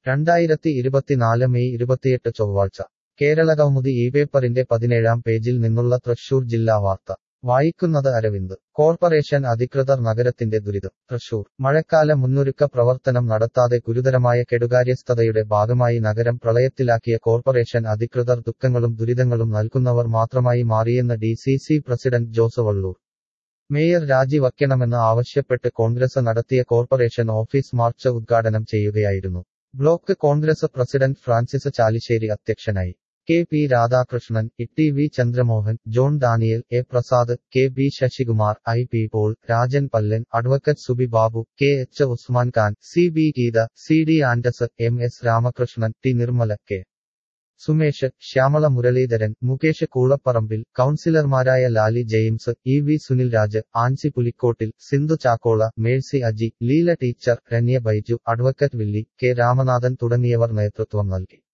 രണ്ടായിരത്തി ഇരുപത്തിനാല് മെയ് ഇരുപത്തിയെട്ട് ചൊവ്വാഴ്ച കേരള കൗമുദി ഈ പേപ്പറിന്റെ പതിനേഴാം പേജിൽ നിന്നുള്ള തൃശൂർ ജില്ലാ വാർത്ത വായിക്കുന്നത് അരവിന്ദ് കോർപ്പറേഷൻ അധികൃതർ നഗരത്തിന്റെ ദുരിതം തൃശൂർ മഴക്കാല മുന്നൊരുക്ക പ്രവർത്തനം നടത്താതെ ഗുരുതരമായ കെടുകാര്യസ്ഥതയുടെ ഭാഗമായി നഗരം പ്രളയത്തിലാക്കിയ കോർപ്പറേഷൻ അധികൃതർ ദുഃഖങ്ങളും ദുരിതങ്ങളും നൽകുന്നവർ മാത്രമായി മാറിയെന്ന് D C C president Jose Vallur mayor രാജിവയ്ക്കണമെന്ന് ആവശ്യപ്പെട്ട് കോൺഗ്രസ് നടത്തിയ കോർപ്പറേഷൻ ഓഫീസ് മാർച്ച് ഉദ്ഘാടനം ചെയ്യുകയായിരുന്നു ബ്ലോക്ക് കോൺഗ്രസ് പ്രസിഡന്റ് ഫ്രാൻസിസ് ചാലിശ്ശേരി അധ്യക്ഷനായി K P Radhakrishnan E V Chandramohan John Daniel A Prasad K B Sasikumar I P Paul Rajan Pallan advocate Subi Babu K H Usman Khan C B Geetha C D Andrews M S Ramakrishnan T Nirmala K Sumesh Shyamala Muraleedharan Mukesh Koolaparambil കൌൺസിലർമാരായ Lali James E V Sunil Raj Ancy Pulikottil Sindhu Chakkola Mercy Aji Leela teacher Ranya Baiju advocate Willy K Ramanathan തുടങ്ങിയവർ നേതൃത്വം നൽകി